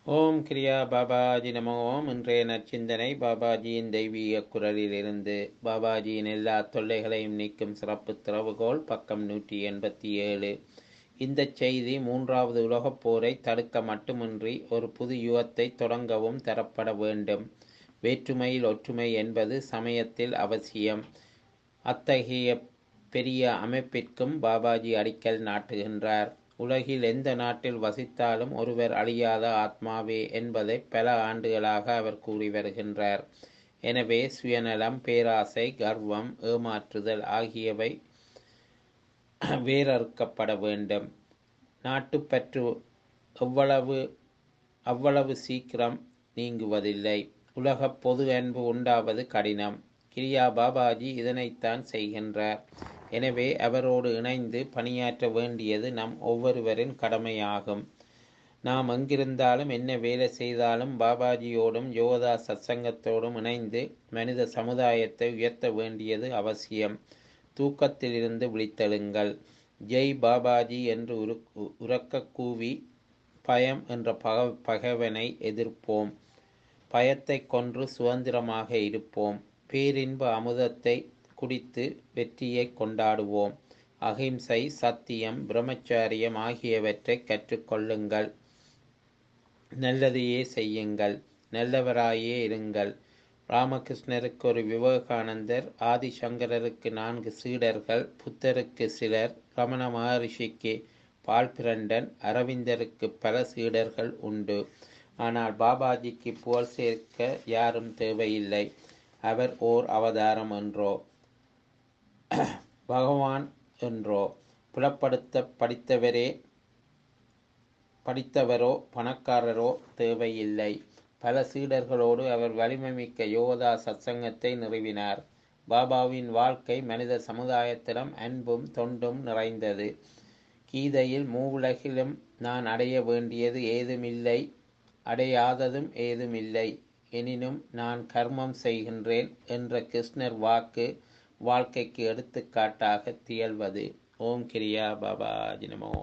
ஓம் கிரியா பாபாஜி நமோ ஓம் இன்றைய நற்சிந்தனை பாபாஜியின் தெய்வீக குரலிலிருந்து பாபாஜியின் எல்லா தொல்லைகளையும் நீக்கும் சிறப்பு திறவுகோல் பக்கம் நூற்றி எண்பத்தி ஏழு இந்த செய்தி மூன்றாவது உலகப் போரை தடுக்க மட்டுமின்றி ஒரு புது யுகத்தை தொடங்கவும் தரப்பட வேண்டும் வேற்றுமையில் ஒற்றுமை என்பது சமயத்தில் அவசியம் அத்தகைய பெரிய அமைப்பிற்கும் பாபாஜி அடிக்கல் நாட்டுகின்றார் உலகில் எந்த நாட்டில் வசித்தாலும் ஒருவர் அழியாத ஆத்மாவே என்பதை பல ஆண்டுகளாக அவர் கூறி வருகின்றார் எனவே சுயநலம் பேராசை கர்வம் ஏமாற்றுதல் ஆகியவை வேறறுக்கப்பட வேண்டும் நாட்டுப்பற்று எவ்வளவு அவ்வளவு சீக்கிரம் நீங்குவதில்லை உலக பொது அன்பு உண்டாவது கடினம் கிரியா பாபாஜி இதனைத்தான் செய்கின்றார் எனவே அவரோடு இணைந்து பணியாற்ற வேண்டியது நம் ஒவ்வொருவரின் கடமையாகும் நாம் எங்கிருந்தாலும் என்ன வேலை செய்தாலும் பாபாஜியோடும் யோகதா சத்சங்கத்தோடும் இணைந்து மனித சமுதாயத்தை உயர்த்த வேண்டியது அவசியம் தூக்கத்திலிருந்து விழித்தெழுங்கள் ஜெய் பாபாஜி என்று உரு உறக்க கூவி பயம் என்ற பக பகைவனை எதிர்ப்போம் பயத்தை கொன்று சுதந்திரமாக இருப்போம் பேரின்ப அமுதத்தை குடித்து வெற்றியை கொண்டாடுவோம் அகிம்சை சத்தியம் பிரம்மச்சாரியம் ஆகியவற்றை கற்றுக்கொள்ளுங்கள் நல்லதையே செய்யுங்கள் நல்லவராயே இருங்கள் ராமகிருஷ்ணருக்கு ஒரு விவேகானந்தர் ஆதிசங்கரருக்கு நான்கு சீடர்கள் புத்தருக்கு சிலர் ரமண மகரிஷிக்கு பால்பிரண்டன் அரவிந்தருக்கு பல சீடர்கள் உண்டு ஆனால் பாபாஜிக்கு புகழ் சேர்க்க யாரும் தேவையில்லை அவர் ஓர் அவதாரம் என்றோ பகவான் என்றோ புலப்படுத்த படித்தவரே படித்தவரோ பணக்காரரோ தேவையில்லை பல சீடர்களோடு அவர் வலிமை மிக்க யோகதா சத்சங்கத்தை நிறுவினார் பாபாவின் வாழ்க்கை மனித சமுதாயத்திடம் அன்பும் தொண்டும் நிறைந்தது கீதையில் மூவுலகிலும் நான் அடைய வேண்டியது ஏதுமில்லை அடையாததும் ஏதுமில்லை எனினும் நான் கர்மம் செய்கின்றேன் என்ற கிருஷ்ணர் வாக்கு வாழ்க்கைக்கு எடுத்துக்காட்டாக திகழ்வது ஓம் கிரியா பாபா நமோ